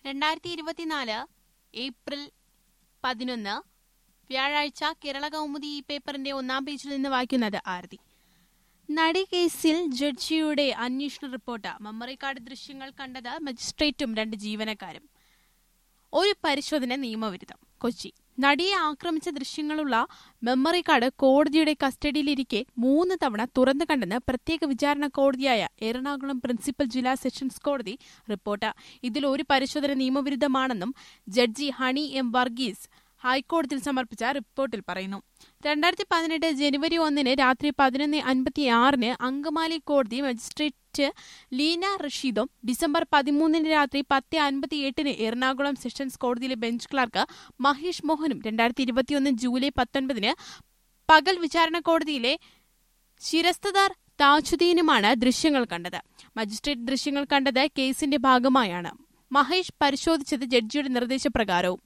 രണ്ടായിരത്തി ഇരുപത്തിനാല് ഏപ്രിൽ പതിനൊന്ന് വ്യാഴാഴ്ച കേരള കൗമുദി ഈ പേപ്പറിന്റെ ഒന്നാം പേജിൽ നിന്ന് വായിക്കുന്നത് ആരതി നടി കേസിൽ ജഡ്ജിയുടെ അന്വേഷണ റിപ്പോർട്ട് മെമ്മറി കാർഡ് ദൃശ്യങ്ങൾ കണ്ടത് മജിസ്ട്രേറ്റും രണ്ട് ജീവനക്കാരും ഒരു പരിശോധന നിയമവിരുദ്ധം കൊച്ചി നടിയെ ആക്രമിച്ച ദൃശ്യങ്ങളുള്ള മെമ്മറി കാർഡ് കോടതിയുടെ കസ്റ്റഡിയിലിരിക്കെ മൂന്ന് തവണ തുറന്നു കണ്ടെന്ന് പ്രത്യേക വിചാരണ കോടതിയായ എറണാകുളം പ്രിൻസിപ്പൽ ജില്ലാ സെഷൻസ് കോടതി റിപ്പോർട്ട് ഇതിൽ ഒരു പരിശോധന നിയമവിരുദ്ധമാണെന്നും ജഡ്ജി ഹണി എം വർഗീസ് ഹൈക്കോടതിയിൽ സമർപ്പിച്ച റിപ്പോർട്ടിൽ പറയുന്നു രണ്ടായിരത്തി പതിനെട്ട് ജനുവരി ഒന്നിന് രാത്രി പതിനൊന്ന് അൻപത്തിയാറിന് അങ്കമാലി കോടതി മജിസ്ട്രേറ്റ് ലീന റഷീദും ഡിസംബർ പതിമൂന്നിന് രാത്രി പത്ത് അൻപത്തിയെട്ടിന് എറണാകുളം സെഷൻസ് കോടതിയിലെ ബെഞ്ച് ക്ലർക്ക് മഹേഷ് മോഹനും രണ്ടായിരത്തി ഇരുപത്തിയൊന്ന് ജൂലൈ പത്തൊൻപതിന് പകൽ വിചാരണ കോടതിയിലെ ശിരസ്തദാർ താജുദ്ദീനുമാണ് ദൃശ്യങ്ങൾ കണ്ടത് മജിസ്ട്രേറ്റ് ദൃശ്യങ്ങൾ കണ്ടത് കേസിന്റെ ഭാഗമായാണ് മഹേഷ് പരിശോധിച്ചത് ജഡ്ജിയുടെ നിർദ്ദേശപ്രകാരവും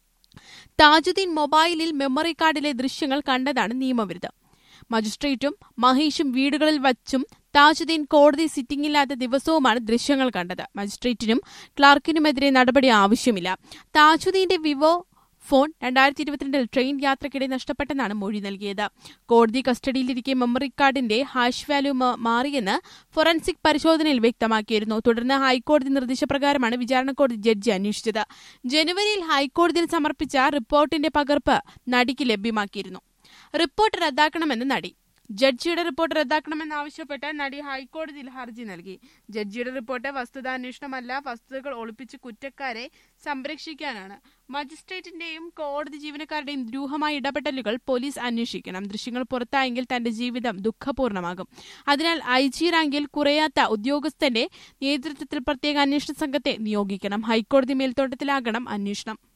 താജുദ്ദീൻ മൊബൈലിൽ മെമ്മറി കാർഡിലെ ദൃശ്യങ്ങൾ കണ്ടതാണ് നിയമവിരുദ്ധം മജിസ്ട്രേറ്റും മഹേഷും വീടുകളിൽ വച്ചും താജുദ്ദീൻ കോടതി സിറ്റിംഗില്ലാത്ത ദിവസവുമാണ് ദൃശ്യങ്ങൾ കണ്ടത് മജിസ്ട്രേറ്റിനും ക്ലാർക്കിനുമെതിരെ നടപടി ആവശ്യമില്ല താജുദ്ദീന്റെ വിവോ ഫോൺ രണ്ടായിരത്തി ഇരുപത്തിരണ്ടിൽ ട്രെയിൻ യാത്രക്കിടെ നഷ്ടപ്പെട്ടെന്നാണ് മൊഴി നൽകിയത് കോടതി കസ്റ്റഡിയിലിരിക്കെ മെമ്മറി കാർഡിന്റെ ഹാഷ് വാല്യൂ മാറിയെന്ന് ഫോറൻസിക് പരിശോധനയിൽ വ്യക്തമാക്കിയിരുന്നു തുടർന്ന് ഹൈക്കോടതി നിർദ്ദേശപ്രകാരമാണ് വിചാരണ കോടതി ജഡ്ജി അന്വേഷിച്ചത് ജനുവരിയിൽ ഹൈക്കോടതിയിൽ സമർപ്പിച്ച റിപ്പോർട്ടിന്റെ പകർപ്പ് നടിക്ക് ലഭ്യമാക്കിയിരുന്നു റിപ്പോർട്ട് റദ്ദാക്കണമെന്ന് നടി ജഡ്ജിയുടെ റിപ്പോർട്ട് റദ്ദാക്കണമെന്നാവശ്യപ്പെട്ട് നടി ഹൈക്കോടതിയിൽ ഹർജി നൽകി ജഡ്ജിയുടെ റിപ്പോർട്ട് വസ്തുതാന്വേഷണമല്ല വസ്തുതകൾ ഒളിപ്പിച്ച് കുറ്റക്കാരെ സംരക്ഷിക്കാനാണ് മജിസ്ട്രേറ്റിന്റെയും കോടതി ജീവനക്കാരുടെയും ദ്രൂഹമായ ഇടപെടലുകൾ പോലീസ് അന്വേഷിക്കണം ദൃശ്യങ്ങൾ പുറത്തായെങ്കിൽ തന്റെ ജീവിതം ദുഃഖപൂർണമാകും അതിനാൽ ഐ ജി റാങ്കിൽ കുറയാത്ത ഉദ്യോഗസ്ഥന്റെ നേതൃത്വത്തിൽ പ്രത്യേക അന്വേഷണ സംഘത്തെ നിയോഗിക്കണം ഹൈക്കോടതി മേൽത്തോട്ടത്തിലാകണം അന്വേഷണം